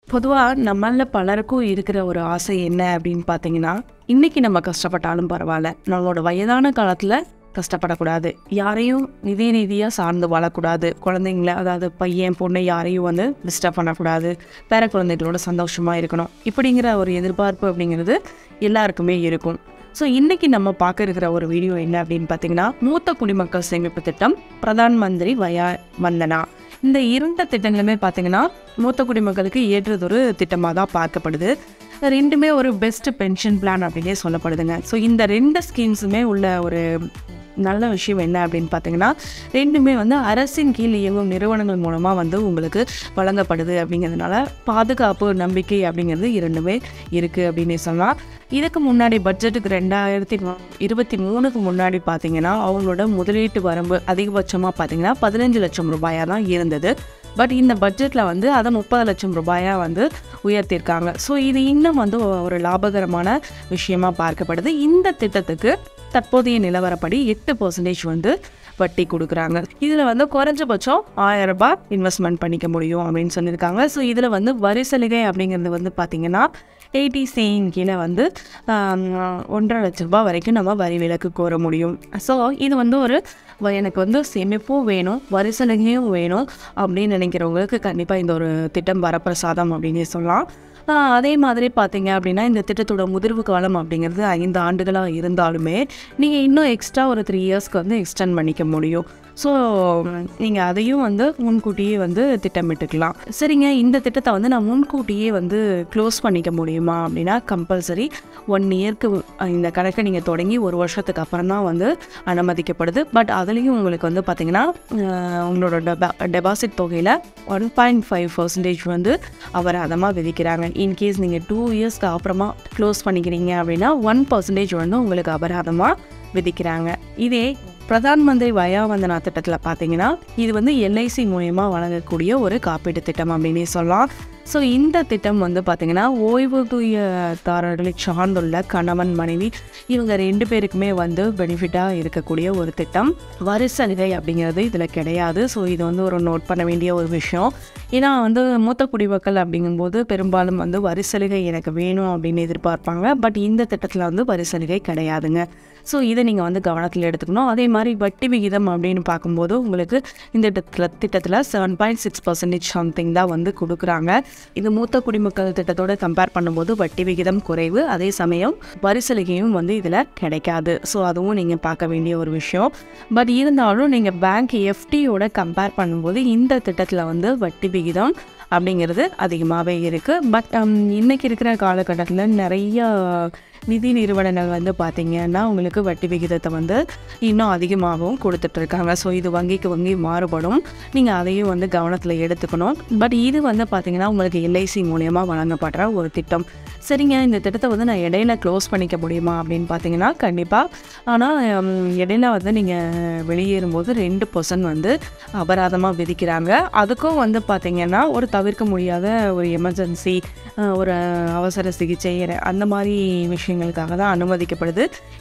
பொதுவாக நம்மள பலருக்கும் இருக்கிற ஒரு ஆசை என்ன அப்படின்னு பார்த்தீங்கன்னா இன்னைக்கு நம்ம கஷ்டப்பட்டாலும் பரவாயில்ல நம்மளோட வயதான காலத்தில் கஷ்டப்படக்கூடாது யாரையும் நிதி ரீதியாக சார்ந்து வாழக்கூடாது குழந்தைங்கள அதாவது பையன் பொண்ணு யாரையும் வந்து டிஸ்டர்ப் பண்ணக்கூடாது பேர குழந்தைகளோட சந்தோஷமாக இருக்கணும் இப்படிங்கிற ஒரு எதிர்பார்ப்பு அப்படிங்கிறது எல்லாருக்குமே இருக்கும் ஸோ இன்றைக்கி நம்ம பார்க்க இருக்கிற ஒரு வீடியோ என்ன அப்படின்னு பார்த்தீங்கன்னா மூத்த குடிமக்கள் சேமிப்பு திட்டம் பிரதான் மந்திரி வயா வந்தனா இந்த இரண்டு திட்டங்களுமே பார்த்தீங்கன்னா மூத்த குடிமக்களுக்கு ஏற்றதொரு திட்டமாக தான் பார்க்கப்படுது ரெண்டுமே ஒரு பெஸ்ட் பென்ஷன் பிளான் அப்படின்னே சொல்லப்படுதுங்க ஸோ இந்த ரெண்டு ஸ்கீம்ஸுமே உள்ள ஒரு நல்ல விஷயம் என்ன அப்படின்னு பார்த்தீங்கன்னா ரெண்டுமே வந்து அரசின் கீழ் இயங்கும் நிறுவனங்கள் மூலமாக வந்து உங்களுக்கு வழங்கப்படுது அப்படிங்கிறதுனால பாதுகாப்பு நம்பிக்கை அப்படிங்கிறது இரண்டுமே இருக்குது அப்படின்னு சொல்லலாம் இதுக்கு முன்னாடி பட்ஜெட்டுக்கு ரெண்டாயிரத்தி மூ- இருபத்தி மூணுக்கு முன்னாடி பார்த்தீங்கன்னா அவங்களோட முதலீட்டு வரம்பு அதிகபட்சமாக பார்த்தீங்கன்னா பதினஞ்சு லட்சம் ரூபாயாக தான் இருந்தது பட் இந்த பட்ஜெட்டில் வந்து அதை முப்பது லட்சம் ரூபாயாக வந்து உயர்த்தியிருக்காங்க ஸோ இது இன்னும் வந்து ஒரு லாபகரமான விஷயமா பார்க்கப்படுது இந்த திட்டத்துக்கு தற்போதைய நிலவரப்படி எட்டு பர்சன்டேஜ் வந்து வட்டி கொடுக்குறாங்க இதில் வந்து குறைஞ்சபட்சம் ஆயிரம் ரூபாய் இன்வெஸ்ட்மெண்ட் பண்ணிக்க முடியும் அப்படின்னு சொல்லியிருக்காங்க ஸோ இதில் வந்து வரி சலுகை அப்படிங்கிறது வந்து பார்த்திங்கன்னா எயிட்டி சேயின் கீழே வந்து ஆம், ஒன்றரை லட்ச ரூபாய் வரைக்கும் நம்ம வரி விலக்கு கோர முடியும் ஸோ இது வந்து ஒரு வ- எனக்கு வந்து சேமிப்பும் வேணும் வரி சலுகையும் வேணும் அப்படின்னு நினைக்கிறவங்களுக்கு கண்டிப்பாக இந்த ஒரு திட்டம் வரப்பிரசாதம் அப்படின்னு சொல்லலாம் ஆஹ் அதே மாதிரி பார்த்தீங்க அப்படின்னா இந்த திட்டத்தோட முதிர்வு காலம் அப்படிங்கிறது ஐந்து ஆண்டுகளாக இருந்தாலுமே நீங்கள் இன்னும் எக்ஸ்ட்ரா ஒரு த்ரீ இயர்ஸ்க்கு வந்து எக்ஸ்டெண்ட் பண்ணிக்க முடியும் ஸோ நீங்கள் அதையும் வந்து முன்கூட்டியே வந்து திட்டமிட்டுக்கலாம் சரிங்க இந்த திட்டத்தை வந்து நான் முன்கூட்டியே வந்து க்ளோஸ் பண்ணிக்க முடியுமா அப்படின்னா கம்பல்சரி ஒன் இயர்க்கு இந்த கணக்கை நீங்கள் தொடங்கி ஒரு வருஷத்துக்கு அப்புறம் தான் வந்து அனுமதிக்கப்படுது பட் அதுலேயும் உங்களுக்கு வந்து பார்த்தீங்கன்னா ஆஹ் உங்களோட டெபா டெபாசிட் தொகையில் ஒன் பாயிண்ட் ஃபைவ் பர்சன்டேஜ் வந்து அபராதமாக விதிக்கிறாங்க இன்கேஸ் நீங்கள் டூ இயர்ஸ்க்கு அப்புறமா க்ளோஸ் பண்ணிக்கிறீங்க அப்படின்னா ஒன் பர்சன்டேஜ் வந்து உங்களுக்கு அபராதமாக விதிக்கிறாங்க இதே பிரதான் மந்திரி வயா வந்தனா திட்டத்தில் பார்த்தீங்கன்னா இது வந்து எல்ஐசி மூலயமா வழங்கக்கூடிய ஒரு காப்பீட்டு திட்டம் அப்படின்னே சொல்லலாம் ஸோ இந்த திட்டம் வந்து பார்த்திங்கன்னா ஓய்வூதியதாரர்களை சார்ந்துள்ள கணவன் மனைவி இவங்க ரெண்டு பேருக்குமே வந்து பெனிஃபிட்டாக இருக்கக்கூடிய ஒரு திட்டம் வரி சலுகை அப்படிங்கிறது இதில் கிடையாது ஸோ இது வந்து ஒரு நோட் பண்ண வேண்டிய ஒரு விஷயம் ஏன்னா வந்து மூத்த குடிமக்கள் அப்படிங்கும்போது பெரும்பாலும் வந்து வரி சலுகை எனக்கு வேணும் அப்படின்னு எதிர்பார்ப்பாங்க பட் இந்த திட்டத்தில் வந்து வரி சலுகை கிடையாதுங்க ஸோ இதை நீங்கள் வந்து கவனத்தில் எடுத்துக்கணும் அதே மாதிரி வட்டி விகிதம் அப்படின்னு பார்க்கும்போது உங்களுக்கு இந்த திட்டத்தில் திட்டத்தில் seven point six percentage something தான் வந்து கொடுக்குறாங்க இது மூத்த குடிமக்கள் திட்டத்தோட கம்பேர் பண்ணும்போது வட்டி விகிதம் குறைவு அதே சமயம் வரி சலுகையும் வந்து இதில் கிடைக்காது ஸோ அதுவும் நீங்கள் பார்க்க வேண்டிய ஒரு விஷயம் பட் இருந்தாலும் நீங்கள் பேங்க் எஃப்டியோட கம்பேர் பண்ணும்போது இந்த திட்டத்தில் வந்து வட்டி விகிதம் அப்படிங்கிறது அதிகமாகவே இருக்குது பட் இன்றைக்கி இருக்கிற காலகட்டத்தில் நிறைய நிதி நிறுவனங்கள் வந்து பார்த்திங்கன்னா உங்களுக்கு வட்டி விகிதத்தை வந்து இன்னும் அதிகமாகவும் கொடுத்துட்ருக்காங்க ஸோ இது வங்கிக்கு வங்கி மாறுபடும் நீங்கள் அதையும் வந்து கவனத்தில் எடுத்துக்கணும் பட் இது வந்து பார்த்திங்கன்னா உங்களுக்கு எல்ஐசி மூலயமா வழங்கப்படுற ஒரு திட்டம் சரிங்க இந்த திட்டத்தை வந்து நான் இடையில க்ளோஸ் பண்ணிக்க முடியுமா அப்படின்னு பார்த்தீங்கன்னா கண்டிப்பாக ஆனால் இடையில வந்து நீங்கள் வெளியேறும்போது ரெண்டு பர்சன்ட் வந்து அபராதமாக விதிக்கிறாங்க அதுக்கும் வந்து பார்த்திங்கன்னா ஒரு தவிர்க்க முடியாத ஒரு எமர்ஜென்சி ஒரு அவசர சிகிச்சை அந்த மாதிரி விஷயங்களுக்காக தான் அனுமதிக்கப்படுது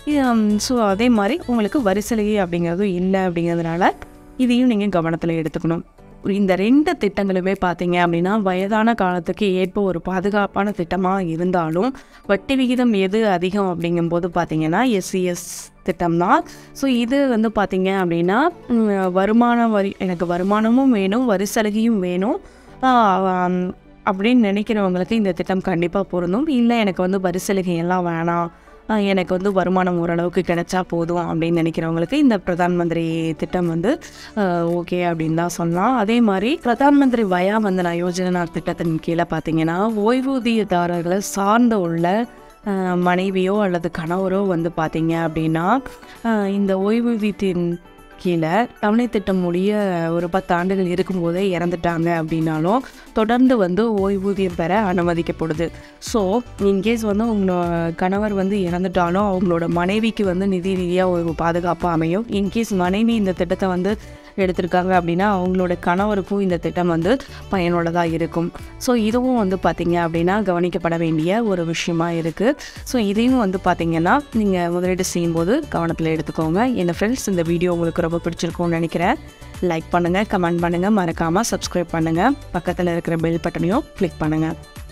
ஸோ அதே மாதிரி உங்களுக்கு வரி சலுகை அப்படிங்கிறதும் இல்லை அப்படிங்கிறதுனால இதையும் நீங்கள் கவனத்தில் எடுத்துக்கணும் இந்த ரெண்டு திட்டங்களுமே பார்த்தீங்க அப்படின்னா வயதான காலத்துக்கு ஏற்ப ஒரு பாதுகாப்பான திட்டமாக இருந்தாலும் வட்டி விகிதம் எது அதிகம் அப்படிங்கும்போது பார்த்தீங்கன்னா எஸ்சிஎஸ் திட்டம் தான் ஸோ இது வந்து பார்த்தீங்க அப்படின்னா ம், வருமான வரி எனக்கு வருமானமும் வேணும் வரி சலுகையும் வேணும் ஆஹ், அப்படின்னு நினைக்கிறவங்களுக்கு இந்த திட்டம் கண்டிப்பாக பொருந்தும் இல்லை எனக்கு வந்து வரி சலுகை எல்லாம் வேணாம் ஆஹ் எனக்கு வந்து வருமானம் ஓரளவுக்கு கிடைச்சா போதும் அப்படின்னு நினைக்கிறவங்களுக்கு இந்த பிரதான் மந்திரி திட்டம் வந்து ஓகே அப்படின்னு தான் சொல்லலாம் அதே மாதிரி பிரதான் மந்திரி வயா வந்தனா யோஜனா திட்டத்தின் கீழே பார்த்தீங்கன்னா ஓய்வூதியதாரர்களை சார்ந்த உள்ள ஆஹ் மனைவியோ அல்லது கணவரோ வந்து பார்த்தீங்க அப்படின்னா ஆஹ் இந்த ஓய்வூதியத்தின் கீழே தவணை திட்டம் முடிய ஒரு பத்து ஆண்டுகள் இருக்கும்போதே இறந்துட்டாங்க அப்படின்னாலும் தொடர்ந்து வந்து ஓய்வூதியம் பெற அனுமதிக்கப்படுது ஸோ இன்கேஸ் வந்து உங்களோட கணவர் வந்து இறந்துட்டாலும் அவங்களோட மனைவிக்கு வந்து நிதி ரீதியாக ஒரு பாதுகாப்பு அமையும் இன்கேஸ் மனைவி இந்த திட்டத்தை வந்து எடுத்திருக்காங்க அப்படின்னா அவங்களோட கணவருக்கும் இந்த திட்டம் வந்து பயனுள்ளதாக இருக்கும் ஸோ இதுவும் வந்து பார்த்திங்க அப்படின்னா கவனிக்கப்பட வேண்டிய ஒரு விஷயமா இருக்குது ஸோ இதையும் வந்து பார்த்திங்கன்னா நீங்கள் முதலீடு செய்யும்போது கவனத்தில் எடுத்துக்கோங்க என்ன ஃப்ரெண்ட்ஸ் இந்த வீடியோ உங்களுக்கு ரொம்ப பிடிச்சிருக்கும்னு நினைக்கிறேன் லைக் பண்ணுங்கள் கமெண்ட் பண்ணுங்கள் மறக்காமல் சப்ஸ்கிரைப் பண்ணுங்கள் பக்கத்தில் இருக்கிற பெல் பட்டனையும் கிளிக் பண்ணுங்கள்